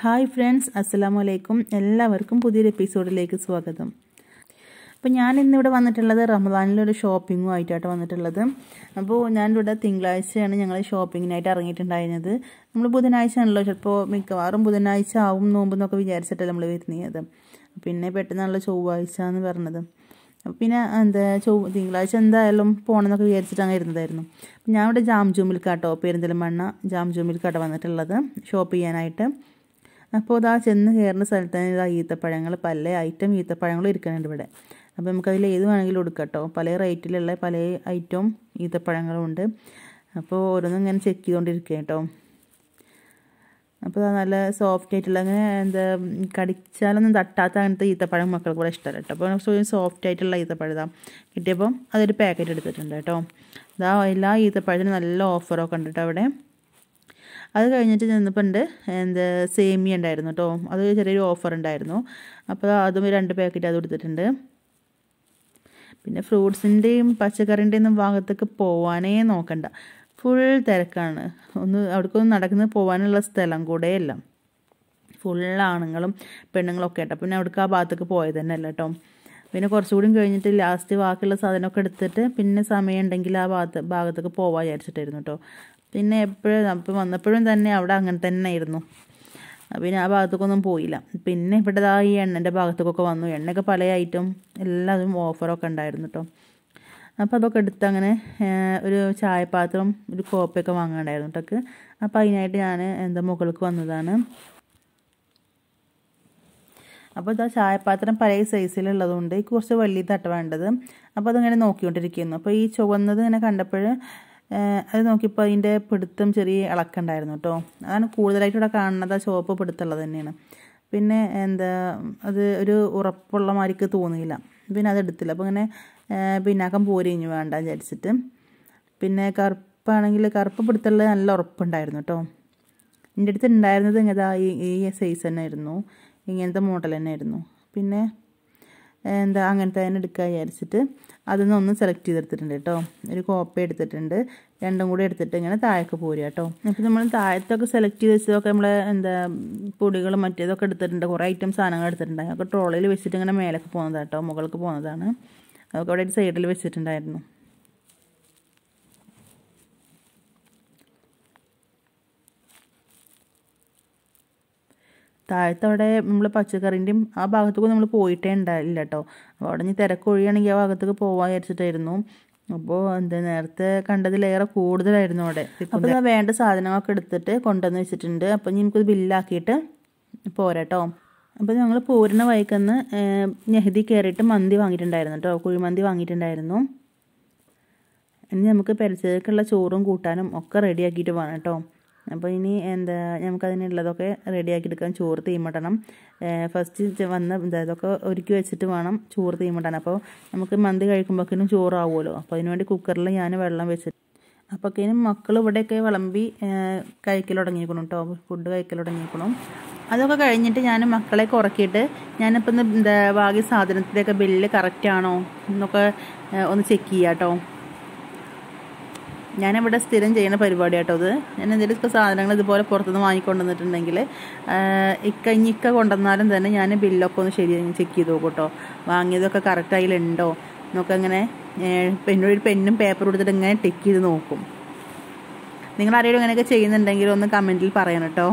hi friends അസ്സലാമു അലൈക്കും എല്ലാവർക്കും പുതിയൊരു എപ്പിസോഡിലേക്ക് സ്വാഗതം അപ്പോൾ ഞാൻ ഇന്നിവിടെ വന്നിട്ടുള്ളത് റമദാനിലൊരു ഷോപ്പിങ്ങും ആയിട്ടാണ് വന്നിട്ടുള്ളത് അപ്പോൾ ഞാനിവിടെ തിങ്കളാഴ്ചയാണ് ഞങ്ങൾ ഷോപ്പിങ്ങിനായിട്ട് ഇറങ്ങിയിട്ടുണ്ടായിരുന്നത് നമ്മൾ ബുധനാഴ്ച ആണല്ലോ ചിലപ്പോൾ മിക്കവാറും ബുധനാഴ്ച ആവും നോമ്പെന്നൊക്കെ വിചാരിച്ചിട്ടല്ല നമ്മൾ വരുന്നത് പിന്നെ പെട്ടെന്നാണല്ലോ ചൊവ്വാഴ്ച എന്ന് പറഞ്ഞത് അപ്പോൾ പിന്നെ എന്താ ചൊവ്വ തിങ്കളാഴ്ച എന്തായാലും പോകണമെന്നൊക്കെ വിചാരിച്ചിട്ട് അങ്ങനെ ഇരുന്നതായിരുന്നു അപ്പം ഞാൻ ഇവിടെ ജാം ജൂമിൽക്കാട്ടോ പെരിന്തൽമണ്ണ ജാം ജൂമിൽക്കാട്ടോ വന്നിട്ടുള്ളത് ഷോപ്പ് ചെയ്യാനായിട്ട് അപ്പോൾ ഇതാ ചെന്ന് കയറുന്ന സ്ഥലത്ത് തന്നെ ഇതാ ഈത്തപ്പഴങ്ങൾ പല ഐറ്റം ഈത്തപ്പഴങ്ങളും ഇരിക്കുന്നുണ്ട് ഇവിടെ അപ്പോൾ നമുക്കതിൽ ഏത് വേണമെങ്കിലും എടുക്കാം കേട്ടോ പല റേറ്റിലുള്ള പല ഐറ്റം ഈത്തപ്പഴങ്ങളും ഉണ്ട് അപ്പോൾ ഓരോന്നും ഇങ്ങനെ ചെക്ക് ചെയ്തുകൊണ്ടിരിക്കുക കേട്ടോ അപ്പോൾ നല്ല സോഫ്റ്റ് ആയിട്ടുള്ള അങ്ങനെ എന്താ കടിച്ചാലൊന്നും തട്ടാത്ത അങ്ങനത്തെ ഈത്തപ്പഴം മക്കൾക്ക് കൂടെ ഇഷ്ടമല്ല കേട്ടോ അപ്പോൾ കുറച്ച് സോഫ്റ്റ് ആയിട്ടുള്ള ഈത്തപ്പഴം ഇതാ കിട്ടിയപ്പോൾ അതൊരു പാക്കറ്റ് എടുത്തിട്ടുണ്ട് കേട്ടോ ഇതാ എല്ലാ ഈത്തപ്പഴത്തിനും നല്ല ഓഫറൊക്കെ ഉണ്ട് കേട്ടോ അവിടെ അത് കഴിഞ്ഞിട്ട് ചെന്നപ്പോൾ ഉണ്ട് എന്താ സേമിയ ഉണ്ടായിരുന്നു കേട്ടോ അത് ചെറിയൊരു ഓഫർ ഉണ്ടായിരുന്നു അപ്പോൾ അതും രണ്ട് പാക്കറ്റ് അത് കൊടുത്തിട്ടുണ്ട് പിന്നെ ഫ്രൂട്ട്സിൻ്റെയും പച്ചക്കറിൻ്റെയും ഭാഗത്തേക്ക് പോവാനേ നോക്കണ്ട ഫുൾ തിരക്കാണ് ഒന്ന് അവിടേക്കൊന്നും നടക്കുന്നത് പോകാനുള്ള സ്ഥലം കൂടെയല്ല ഫുൾ ആണുങ്ങളും പെണ്ണുങ്ങളൊക്കെ ആട്ടോ പിന്നെ അവിടേക്ക് ആ ഭാഗത്തേക്ക് പോയത് തന്നെ അല്ല കേട്ടോ പിന്നെ കുറച്ചുകൂടി കഴിഞ്ഞിട്ട് ലാസ്റ്റ് ബാക്കിയുള്ള സാധനമൊക്കെ എടുത്തിട്ട് പിന്നെ സമയം ഉണ്ടെങ്കിൽ ആ ഭാഗത്ത് ഭാഗത്തേക്ക് പോവാൻ വിചാരിച്ചിട്ടായിരുന്നു കേട്ടോ പിന്നെ എപ്പോഴും അപ്പം വന്നപ്പോഴും തന്നെ അവിടെ അങ്ങനെ തന്നെ ആയിരുന്നു പിന്നെ ആ ഭാഗത്തേക്കൊന്നും പോയില്ല പിന്നെ ഇവിടെ ഈ എണ്ണൻ്റെ ഭാഗത്തേക്കൊക്കെ വന്നു എണ്ണയൊക്കെ പല ഐറ്റം എല്ലാതും ഓഫറൊക്കെ ഉണ്ടായിരുന്നു കേട്ടോ അപ്പോൾ അതൊക്കെ എടുത്ത് അങ്ങനെ ഒരു ചായപാത്രം ഒരു കോപ്പയൊക്കെ വാങ്ങാണ്ടായിരുന്നു കേട്ടൊക്കെ അപ്പോൾ അതിനായിട്ട് ഞാൻ എന്താ മുകൾക്ക് വന്നതാണ് അപ്പോൾ ഇതാ ചായപാത്രം പല സൈസിലുള്ളതുകൊണ്ട് കുറച്ച് വലിയ തട്ട വേണ്ടത് അപ്പോൾ അതിങ്ങനെ നോക്കിക്കൊണ്ടിരിക്കുന്നു അപ്പോൾ ഈ ചുവന്നത് ഇങ്ങനെ കണ്ടപ്പോൾ അത് നോക്കിയപ്പോൾ അതിൻ്റെ പിടുത്തം ചെറിയ ഇളക്കുണ്ടായിരുന്നു കേട്ടോ അതാണ് കൂടുതലായിട്ട് ഇവിടെ കാണുന്നത് ആ ചുവപ്പ് പിടുത്തമുള്ളത് തന്നെയാണ് പിന്നെ എന്താ അത് ഒരു ഉറപ്പുള്ള മാതിരിക്ക് തോന്നിയില്ല പിന്നെ അത് എടുത്തില്ല അപ്പോൾ ഇങ്ങനെ പിന്നാക്കം പോരിഞ്ഞു വേണ്ട വിചാരിച്ചിട്ട് പിന്നെ കറുപ്പാണെങ്കിൽ കറുപ്പ് പിടുത്തുള്ള നല്ല ഉറപ്പുണ്ടായിരുന്നു കേട്ടോ എൻ്റെ അടുത്ത് ഉണ്ടായിരുന്നത് ഇങ്ങനെ ഈ ഈ സൈസ് തന്നെ ആയിരുന്നു ഇങ്ങനത്തെ മോഡൽ തന്നെ ആയിരുന്നു പിന്നെ എന്താ അങ്ങനത്തെ തന്നെ എടുക്കുക വിചാരിച്ചിട്ട് അതിൽ നിന്ന് ഒന്ന് സെലക്ട് ചെയ്തെടുത്തിട്ടുണ്ട് കേട്ടോ ഒരു കോപ്പ എടുത്തിട്ടുണ്ട് രണ്ടും കൂടി എടുത്തിട്ട് ഇങ്ങനെ താഴേക്ക് പോരുക കേട്ടോ അപ്പോൾ നമ്മൾ താഴത്തൊക്കെ സെലക്ട് ചെയ്ത് വെച്ചതൊക്കെ നമ്മൾ എന്താ പൊടികളും മറ്റേതൊക്കെ എടുത്തിട്ടുണ്ട് കുറേ ഐറ്റം സാധനങ്ങൾ എടുത്തിട്ടുണ്ട് അതൊക്കെ ട്രോളിൽ വെച്ചിട്ട് ഇങ്ങനെ മേലേക്ക് പോകുന്നതാണ് കേട്ടോ മുകൾക്ക് പോകുന്നതാണ് അതൊക്കെ അവിടെ ഒരു സൈഡിൽ വെച്ചിട്ടുണ്ടായിരുന്നു താഴത്തവിടെ നമ്മൾ പച്ചക്കറിൻ്റെയും ആ ഭാഗത്തേക്ക് നമ്മൾ പോയിട്ടേ ഉണ്ടായില്ല കേട്ടോ അപ്പോൾ അവിടെ ഇനി തിരക്കൊഴിയാണെങ്കിൽ ആ ഭാഗത്തേക്ക് പോകാൻ വിചാരിച്ചിട്ടായിരുന്നു അപ്പോൾ എന്താ നേരത്തെ കണ്ടതിലേറെ കൂടുതലായിരുന്നു അവിടെ അപ്പോൾ ഞാൻ വേണ്ട സാധനങ്ങളൊക്കെ എടുത്തിട്ട് കൊണ്ടുവന്ന് വെച്ചിട്ടുണ്ട് അപ്പോൾ ഇനി നമുക്കിത് ബില്ലാക്കിയിട്ട് പോരാട്ടോ അപ്പോൾ ഞങ്ങൾ പോരുന്ന വഴിക്കന്ന് നെഹദി കയറിയിട്ട് മന്തി വാങ്ങിയിട്ടുണ്ടായിരുന്നു കേട്ടോ കുഴിമന്തി വാങ്ങിയിട്ടുണ്ടായിരുന്നു ഇനി നമുക്ക് പെരച്ചേക്കുള്ള ചോറും കൂട്ടാനും ഒക്കെ റെഡിയാക്കിയിട്ട് വേണം കേട്ടോ അപ്പോൾ ഇനി എന്താ നമുക്കതിനുള്ളതൊക്കെ റെഡിയാക്കി എടുക്കാൻ ചോറ് തീമിടണം ഫസ്റ്റ് വന്ന് ഇതൊക്കെ ഒരുക്കി വെച്ചിട്ട് വേണം ചോറ് തീമിടാൻ അപ്പോൾ നമുക്ക് മന്തി കഴിക്കുമ്പോഴേക്കും ചോറാവുമല്ലോ അപ്പോൾ അതിനുവേണ്ടി കുക്കറിൽ ഞാൻ വെള്ളം വെച്ചിട്ട് അപ്പോഴേക്കും മക്കൾ ഇവിടെയൊക്കെ വിളമ്പി കഴിക്കൽ തുടങ്ങിയിരിക്കണം കേട്ടോ ഫുഡ് കഴിക്കൽ തുടങ്ങിയിരിക്കണം അതൊക്കെ കഴിഞ്ഞിട്ട് ഞാൻ മക്കളെ കുറക്കിയിട്ട് ഞാനിപ്പോൾ എന്താ ബാക്കി സാധനത്തിൻ്റെയൊക്കെ ബില്ല് കറക്റ്റ് ആണോ എന്നൊക്കെ ഒന്ന് ചെക്ക് ചെയ്യാം കേട്ടോ ഞാനിവിടെ സ്ഥിരം ചെയ്യുന്ന പരിപാടി കേട്ടോ അത് ഞാൻ എന്തെങ്കിലും സാധനങ്ങൾ ഇതുപോലെ പുറത്തുനിന്ന് വാങ്ങിക്കൊണ്ടുവന്നിട്ടുണ്ടെങ്കിൽ ഇക്ക ഇനിക്ക കൊണ്ടുവന്നാലും തന്നെ ഞാൻ ബില്ലൊക്കെ ഒന്ന് ശരി ചെക്ക് ചെയ്ത് നോക്കും കേട്ടോ വാങ്ങിയതൊക്കെ കറക്റ്റ് അതിലുണ്ടോ എന്നൊക്കെ ഇങ്ങനെ പെന്നൊരു പെന്നും പേപ്പറും എടുത്തിട്ട് ഇങ്ങനെ ടിക്ക് ചെയ്ത് നോക്കും നിങ്ങൾ ആരെങ്കിലും ഇങ്ങനെയൊക്കെ ചെയ്യുന്നുണ്ടെങ്കിൽ ഒന്ന് കമൻറ്റിൽ പറയണം കേട്ടോ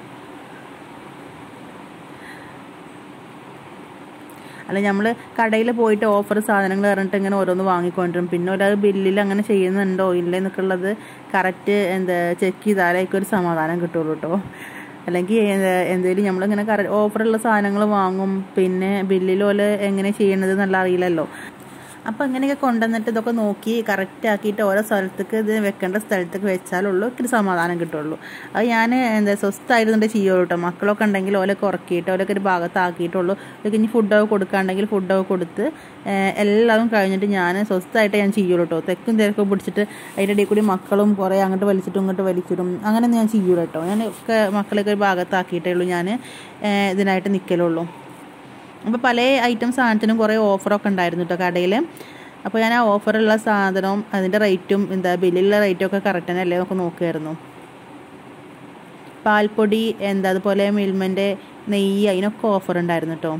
അല്ല നമ്മൾ കടയിൽ പോയിട്ട് ഓഫർ സാധനങ്ങൾ പറഞ്ഞിട്ട് ഇങ്ങനെ ഓരോന്ന് വാങ്ങിക്കൊണ്ടിരും പിന്നെ ഒരാൾ ബില്ലിൽ അങ്ങനെ ചെയ്യുന്നുണ്ടോ ഇല്ലേ എന്നൊക്കെയുള്ളത് കറക്റ്റ് എന്താ ചെക്ക് ചെയ്താലേക്ക് ഒരു സമാധാനം കിട്ടുള്ളൂ കേട്ടോ അല്ലെങ്കിൽ എന്തെങ്കിലും നമ്മളിങ്ങനെ കറ ഓഫറുള്ള സാധനങ്ങൾ വാങ്ങും പിന്നെ ബില്ലിൽ പോലെ എങ്ങനെ ചെയ്യണത് എന്നുള്ള അറിയില്ലല്ലോ അപ്പോൾ ഇങ്ങനെയൊക്കെ കൊണ്ടുവന്നിട്ട് ഇതൊക്കെ നോക്കി കറക്റ്റ് ആക്കിയിട്ട് ഓരോ സ്ഥലത്തേക്ക് ഇത് വെക്കേണ്ട സ്ഥലത്തേക്ക് വെച്ചാലുള്ളൂ ഇത്തിരി സമാധാനം കിട്ടുള്ളൂ അത് ഞാൻ എന്താ സ്വസ്ഥമായിരുന്നുണ്ട് ചെയ്യുള്ളൂ കേട്ടോ മക്കളൊക്കെ ഉണ്ടെങ്കിൽ ഓലൊക്കെ ഉറക്കിയിട്ട് ഓലൊക്കെ ഒരു ഭാഗത്താക്കിയിട്ടുള്ളൂ ഇതൊക്കെ ഇനി ഫുഡൊക്കെ കൊടുക്കുകയാണെങ്കിൽ ഫുഡൊക്കെ കൊടുത്ത് എല്ലാതും കഴിഞ്ഞിട്ട് ഞാൻ സ്വസ്ഥമായിട്ട് ഞാൻ ചെയ്യുള്ളൂ കേട്ടോ തെക്കും തിരക്കും പിടിച്ചിട്ട് അതിൻ്റെ ഇടയിൽ കൂടി മക്കളും കുറേ അങ്ങോട്ട് വലിച്ചിട്ടും ഇങ്ങോട്ട് വലിച്ചിട്ടും അങ്ങനെയൊന്നും ഞാൻ ചെയ്യൂല കേട്ടോ ഞാൻ ഒക്കെ മക്കളൊക്കെ ഒരു ഭാഗത്താക്കിയിട്ടേ ഉള്ളൂ ഞാൻ ഇതിനായിട്ട് നിൽക്കലുള്ളൂ അപ്പോൾ പല ഐറ്റം സാധനത്തിനും കുറേ ഓഫറൊക്കെ ഉണ്ടായിരുന്നു കേട്ടോ കടയിൽ അപ്പോൾ ഞാൻ ആ ഓഫറുള്ള സാധനവും അതിൻ്റെ റേറ്റും എന്താ ബില്ലിലുള്ള റേറ്റും ഒക്കെ കറക്റ്റ് തന്നെ അല്ലേ എന്നൊക്കെ നോക്കുമായിരുന്നു പാൽപ്പൊടി എന്താ അതുപോലെ മിൽമൻ്റെ നെയ്യ് അതിനൊക്കെ ഓഫർ ഉണ്ടായിരുന്നു കേട്ടോ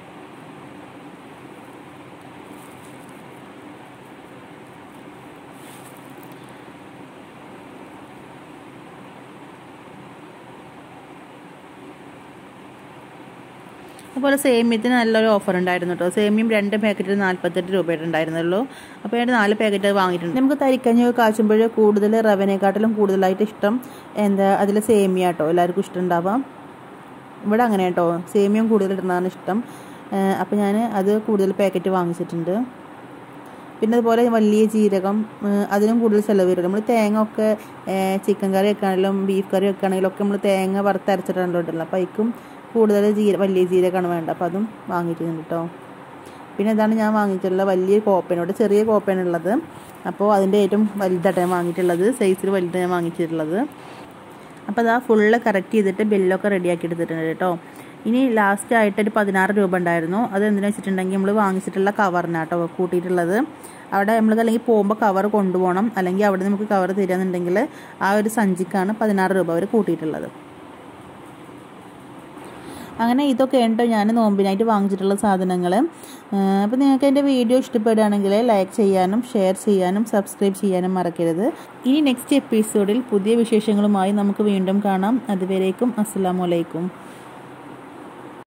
അതുപോലെ സേമിയത്തിന് നല്ലൊരു ഓഫർ ഉണ്ടായിരുന്നു കേട്ടോ സേമിയം രണ്ട് പാക്കറ്റിൽ നാൽപ്പത്തെട്ട് രൂപയുടെ ഉണ്ടായിരുന്നുള്ളൂ അപ്പോൾ അതിൻ്റെ നാല് പാക്കറ്റ് വാങ്ങിയിട്ടുണ്ട് നമുക്ക് തരിക്കഞ്ഞ് കാച്ചുമ്പോൾ കൂടുതൽ റവനെക്കാട്ടിലും കൂടുതലായിട്ട് ഇഷ്ടം എന്താ അതിൽ സേമിയ കേട്ടോ എല്ലാവർക്കും ഇഷ്ടം ഉണ്ടാവാം ഇവിടെ അങ്ങനെ കേട്ടോ സേമിയം കൂടുതൽ ഇടുന്നതാണ് ഇഷ്ടം അപ്പോൾ ഞാൻ അത് കൂടുതൽ പാക്കറ്റ് വാങ്ങിച്ചിട്ടുണ്ട് പിന്നെ അതുപോലെ വലിയ ജീരകം അതിനും കൂടുതൽ ചിലവ് വരും നമ്മൾ തേങ്ങ ഒക്കെ ചിക്കൻ കറി വെക്കുകയാണെങ്കിലും ബീഫ് കറി വെക്കുകയാണെങ്കിലും ഒക്കെ നമ്മൾ തേങ്ങ വറുത്തരച്ചിട്ടാണല്ലോ ഇട്ടുള്ളത് അപ്പോൾ അതിക്കും കൂടുതൽ ജീര വലിയ ജീരകമാണ് വേണ്ടത് അപ്പോൾ അതും വാങ്ങിയിട്ടുണ്ട് കേട്ടോ പിന്നെ ഇതാണ് ഞാൻ വാങ്ങിയിട്ടുള്ള വലിയ കോപ്പനോട് ചെറിയ കോപ്പയാണുള്ളത് അപ്പോൾ അതിൻ്റെ ഏറ്റവും വലുതായിട്ട് ഞാൻ വാങ്ങിയിട്ടുള്ളത് സൈസിൽ വലുത് ഞാൻ വാങ്ങിച്ചിട്ടുള്ളത് അപ്പോൾ അതാ ഫുള്ള് കറക്റ്റ് ചെയ്തിട്ട് ബില്ലൊക്കെ റെഡിയാക്കി എടുത്തിട്ടുണ്ട് കേട്ടോ ഇനി ലാസ്റ്റ് ആയിട്ട് ഒരു പതിനാറ് രൂപ ഉണ്ടായിരുന്നു അത് എന്തിനാ വെച്ചിട്ടുണ്ടെങ്കിൽ നമ്മൾ വാങ്ങിച്ചിട്ടുള്ള കവറിനാട്ടോ കൂട്ടിയിട്ടുള്ളത് അവിടെ നമ്മൾ അല്ലെങ്കിൽ പോകുമ്പോൾ കവർ കൊണ്ടുപോകണം അല്ലെങ്കിൽ അവിടെ നമുക്ക് കവർ തരികയെന്നുണ്ടെങ്കിൽ ആ ഒരു സഞ്ചിക്കാണ് പതിനാറ് രൂപ അവർ കൂട്ടിയിട്ടുള്ളത് അങ്ങനെ ഇതൊക്കെ ഉണ്ടോ ഞാൻ നോമ്പിനായിട്ട് വാങ്ങിച്ചിട്ടുള്ള സാധനങ്ങൾ അപ്പോൾ നിങ്ങൾക്ക് എൻ്റെ വീഡിയോ ഇഷ്ടപ്പെടുകയാണെങ്കിൽ ലൈക്ക് ചെയ്യാനും ഷെയർ ചെയ്യാനും സബ്സ്ക്രൈബ് ചെയ്യാനും മറക്കരുത് ഇനി നെക്സ്റ്റ് എപ്പിസോഡിൽ പുതിയ വിശേഷങ്ങളുമായി നമുക്ക് വീണ്ടും കാണാം അതുവരേക്കും അസ്സാം വലൈക്കും